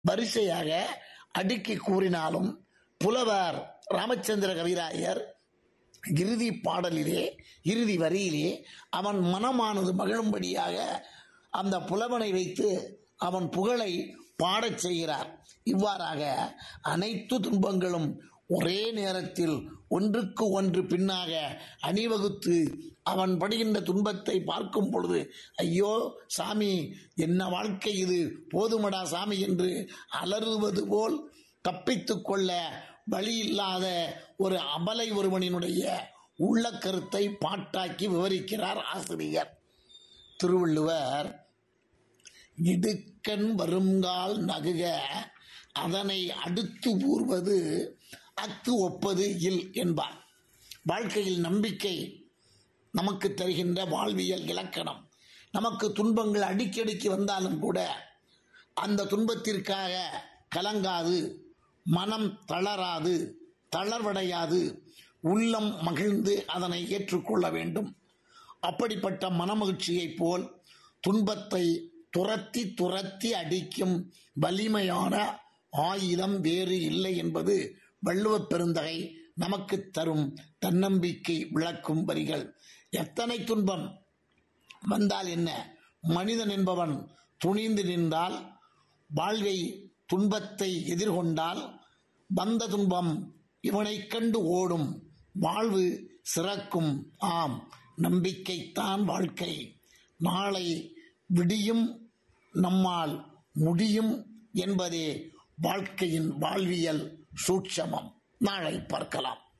வரிசையாக அடுக்கி கூறினாலும் புலவர் ராமச்சந்திர கவிராயர் இறுதி பாடலிலே இறுதி வரியிலே அவன் மனமானது மகிழும்படியாக அந்த புலவனை வைத்து அவன் புகழை பாடச் செய்கிறார் இவ்வாறாக அனைத்து துன்பங்களும் ஒரே நேரத்தில் ஒன்றுக்கு ஒன்று பின்னாக அணிவகுத்து அவன் படுகின்ற துன்பத்தை பார்க்கும் பொழுது ஐயோ சாமி என்ன வாழ்க்கை இது போதுமடா சாமி என்று அலறுவது போல் தப்பித்துக் கொள்ள வழி இல்லாத ஒரு அபலை ஒருவனினுடைய உள்ள கருத்தை பாட்டாக்கி விவரிக்கிறார் ஆசிரியர் திருவள்ளுவர் இடுக்கண் வருங்கால் நகுக அதனை அடுத்து ஊர்வது அத்து ஒப்பது இல் என்பார் வாழ்க்கையில் நம்பிக்கை நமக்கு தருகின்ற வாழ்வியல் இலக்கணம் நமக்கு துன்பங்கள் அடிக்கடிக்கு வந்தாலும் கூட அந்த துன்பத்திற்காக கலங்காது மனம் தளராது தளர்வடையாது உள்ளம் மகிழ்ந்து அதனை ஏற்றுக்கொள்ள வேண்டும் அப்படிப்பட்ட மனமகிழ்ச்சியைப் போல் துன்பத்தை துரத்தி துரத்தி அடிக்கும் வலிமையான ஆயுதம் வேறு இல்லை என்பது வள்ளுவப் பெருந்தகை நமக்கு தரும் தன்னம்பிக்கை விளக்கும் வரிகள் எத்தனை துன்பம் வந்தால் என்ன மனிதன் என்பவன் துணிந்து நின்றால் வாழ்வை துன்பத்தை எதிர்கொண்டால் வந்த துன்பம் இவனைக் கண்டு ஓடும் வாழ்வு சிறக்கும் ஆம் நம்பிக்கைத்தான் வாழ்க்கை நாளை விடியும் நம்மால் முடியும் என்பதே வாழ்க்கையின் வாழ்வியல் சூட்சமம் நாளை பார்க்கலாம்